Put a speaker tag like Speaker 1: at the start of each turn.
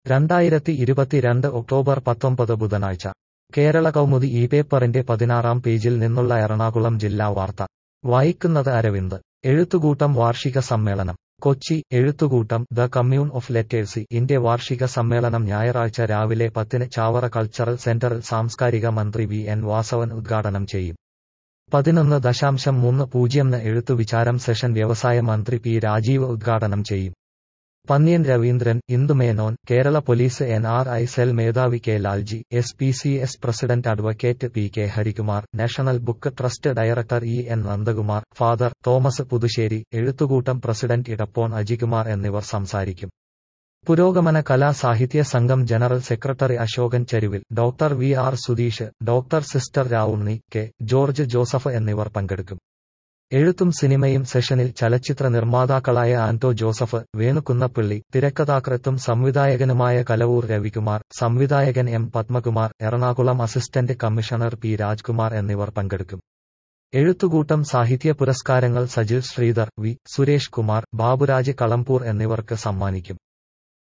Speaker 1: രണ്ടായിരത്തി ഇരുപത്തിരണ്ട് ഒക്ടോബർ പത്തൊമ്പത് ബുധനാഴ്ച കേരള കൗമുദി ഈ പേപ്പറിന്റെ പതിനാറാം പേജിൽ നിന്നുള്ള എറണാകുളം ജില്ലാ വാർത്ത വായിക്കുന്നത് അരവിന്ദ് എഴുത്തുകൂട്ടം വാർഷിക സമ്മേളനം Kochi Ezhuthukoottam the commune of letters ഇന്റെ വാർഷിക സമ്മേളനം ഞായറാഴ്ച രാവിലെ പത്തിന് ചാവറ കൾച്ചറൽ സെന്ററിൽ സാംസ്കാരിക മന്ത്രി വി എൻ വാസവൻ ഉദ്ഘാടനം ചെയ്യും പതിനൊന്ന് ദശാംശം മൂന്ന് പൂജ്യം എഴുത്തു വിചാരം സെഷൻ വ്യവസായ മന്ത്രി പി രാജീവ് ഉദ്ഘാടനം ചെയ്യും Pannyan Raveendran Indu Menon Kerala police N R I cell മേധാവി K Lalji S P C S president advocate P K Harikumar national book trust director E N Nandakumar father Thomas Puthussery എഴുത്തുകൂട്ടം പ്രസിഡന്റ് ഇടപ്പോൺ അജികുമാർ എന്നിവർ സംസാരിക്കും Purogamana Kala Sahitya Sangham general secretary Ashokan Cheruvil doctor V R Sudheesh doctor sister Ravunni K George Joseph എന്നിവർ പങ്കെടുക്കും എഴുത്തും സിനിമയും സെഷനിൽ ചലച്ചിത്ര നിർമ്മാതാക്കളായ ആന്റോ ജോസഫ് വേണുകുന്നപ്പിള്ളി തിരക്കഥാകൃത്തും സംവിധായകനുമായ കലവൂർ രവികുമാർ സംവിധായകൻ M Padmakumar Ernakulam assistant commissioner P Rajkumar എന്നിവർ പങ്കെടുക്കും എഴുത്തുകൂട്ടം സാഹിത്യ പുരസ്കാരങ്ങൾ സജിൽ ശ്രീധർ വി സുരേഷ് കുമാർ ബാബുരാജ് കളംപൂർ എന്നിവർക്ക് സമ്മാനിക്കും